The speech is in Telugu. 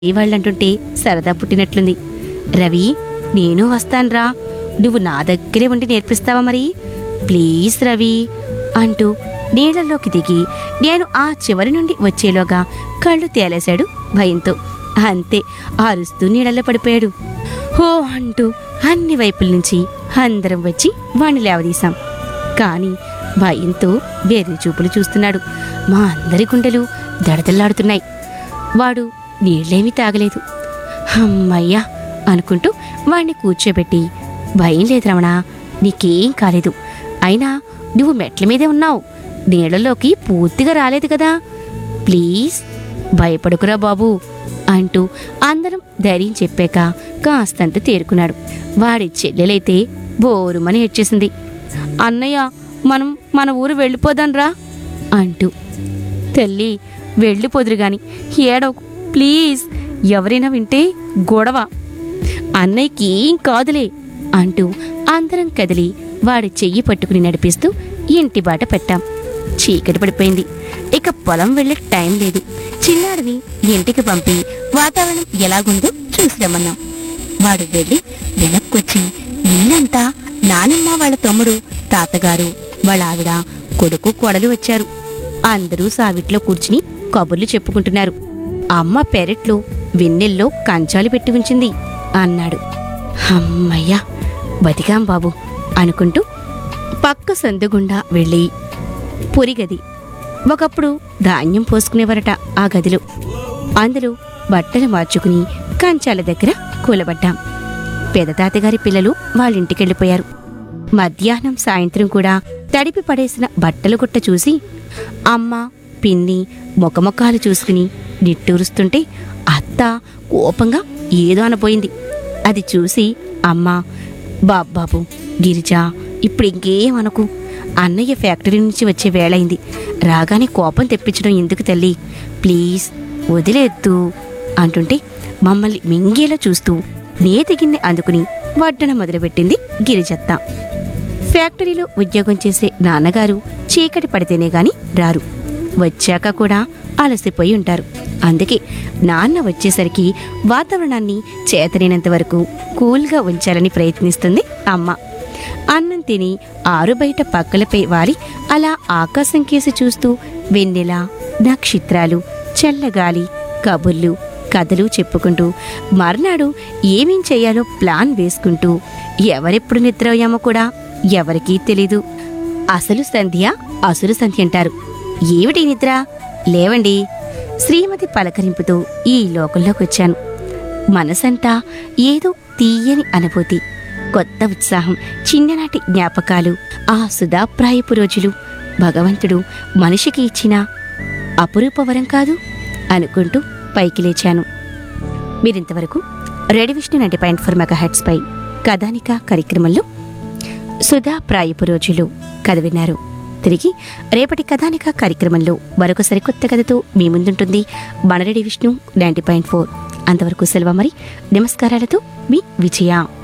వాళ్ళంటుంటే సరదా పుట్టినట్లుంది రవి నేను వస్తాన్రా నువ్వు నా దగ్గరే ఉండి నేర్పిస్తావా మరి ప్లీజ్ రవి అంటూ నీళ్ళల్లోకి దిగి నేను ఆ చివరి నుండి వచ్చేలోగా కళ్ళు తేలేశాడు భయంతో అంతే అరుస్తూ నీళ్ళల్లో పడిపోయాడు హో అంటూ అన్ని వైపుల నుంచి అందరం వచ్చి వాణ్ణి లేవదీశాం కానీ భయంతో వేరే చూపులు చూస్తున్నాడు మా అందరి గుండెలు దడదల్లాడుతున్నాయి వాడు నీళ్ళేమీ తాగలేదు అమ్మయ్యా అనుకుంటూ వాణ్ణి కూర్చోబెట్టి భయం లేదు రమణ నీకేం కాలేదు అయినా నువ్వు మెట్ల మీదే ఉన్నావు నీళ్ళలోకి పూర్తిగా రాలేదు కదా ప్లీజ్ భయపడుకురా బాబు అంటూ అందరం ధైర్యం చెప్పాక కాస్తంత తేరుకున్నాడు వాడి చెల్లెలైతే బోరుమని హెచ్చేసింది అన్నయ్య మనం మన ఊరు వెళ్ళిపోదాన్రా అంటూ తల్లి వెళ్ళిపోదురు గాని ఏడవకు ప్లీజ్ ఎవరైనా వింటే గొడవ అన్నయ్యకి ఏం కాదులే అంటూ అందరం కదిలి వాడి చెయ్యి పట్టుకుని నడిపిస్తూ ఇంటి బాట పెట్టాం చీకటి పడిపోయింది ఇక పొలం వెళ్ళే టైం లేదు చిన్నాడిని ఇంటికి పంపి వాతావరణం ఎలాగుందో చూసి రమ్మన్నాం వాడు వెళ్ళి వెనక్కొచ్చి ఇల్లంతా నానమ్మ వాళ్ళ తమ్ముడు తాతగారు వాళ్ళ ఆవిడ కొడుకు కొడలు వచ్చారు అందరూ సావిట్లో కూర్చుని కబుర్లు చెప్పుకుంటున్నారు అమ్మ పెరట్లో వెన్నెల్లో కంచాలు పెట్టి ఉంచింది అన్నాడు అమ్మయ్యా బతికాం బాబు అనుకుంటూ పక్క సందుగుండా వెళ్ళి పొరిగది ఒకప్పుడు ధాన్యం పోసుకునేవారట ఆ గదిలో అందులో బట్టలు మార్చుకుని కంచాల దగ్గర కూలబడ్డాం పెదతాతగారి పిల్లలు వాళ్ళింటికెళ్ళిపోయారు మధ్యాహ్నం సాయంత్రం కూడా తడిపి పడేసిన బట్టలు గుట్ట చూసి అమ్మ పిన్ని ముఖముఖాలు చూసుకుని నిట్టూరుస్తుంటే అత్త కోపంగా ఏదో అనపోయింది అది చూసి అమ్మ బాబాబు గిరిజ ఇప్పుడు ఇంకేం అనకు అన్నయ్య ఫ్యాక్టరీ నుంచి వచ్చే వేళయింది రాగానే కోపం తెప్పించడం ఎందుకు తల్లి ప్లీజ్ వదిలేద్దు అంటుంటే మమ్మల్ని మింగేలా చూస్తూ నేతి గిన్నె అందుకుని వడ్డన మొదలుపెట్టింది గిరిజత్త ఫ్యాక్టరీలో ఉద్యోగం చేసే నాన్నగారు చీకటి పడితేనే గాని రారు వచ్చాక కూడా అలసిపోయి ఉంటారు అందుకే నాన్న వచ్చేసరికి వాతావరణాన్ని చేతనైనంత వరకు కూల్గా ఉంచాలని ప్రయత్నిస్తుంది అమ్మ అన్నం తిని ఆరు బయట పక్కలపై వాలి అలా ఆకాశం కేసి చూస్తూ వెన్నెల నక్షత్రాలు చల్లగాలి కబుర్లు కథలు చెప్పుకుంటూ మర్నాడు ఏమేం చేయాలో ప్లాన్ వేసుకుంటూ ఎవరెప్పుడు నిద్రపోయామో కూడా ఎవరికీ తెలీదు అసలు సంధ్య అసురు సంధ్య అంటారు ఏమిటి నిద్ర లేవండి శ్రీమతి పలకరింపుతో ఈ లోకంలోకి వచ్చాను మనసంతా ఏదో తీయని అనుభూతి కొత్త ఉత్సాహం చిన్ననాటి జ్ఞాపకాలు ఆ సుధాప్రాయపు రోజులు భగవంతుడు మనిషికి ఇచ్చిన అపురూప వరం కాదు అనుకుంటూ పైకి లేచాను మీరింతవరకు ready Vishnu ninety point four mega పై కథానిక కార్యక్రమంలో సుధా ప్రాయపు రోజులు కథ విన్నారు తిరిగి రేపటి కథానిక కార్యక్రమంలో మరొక సరికొత్త కథతో మీ ముందుంటుంది మనరెడ్డి విష్ణు నైంటీ పాయింట్ ఫోర్ అంతవరకు సెలవు మరి నమస్కారాలతో మీ విజయ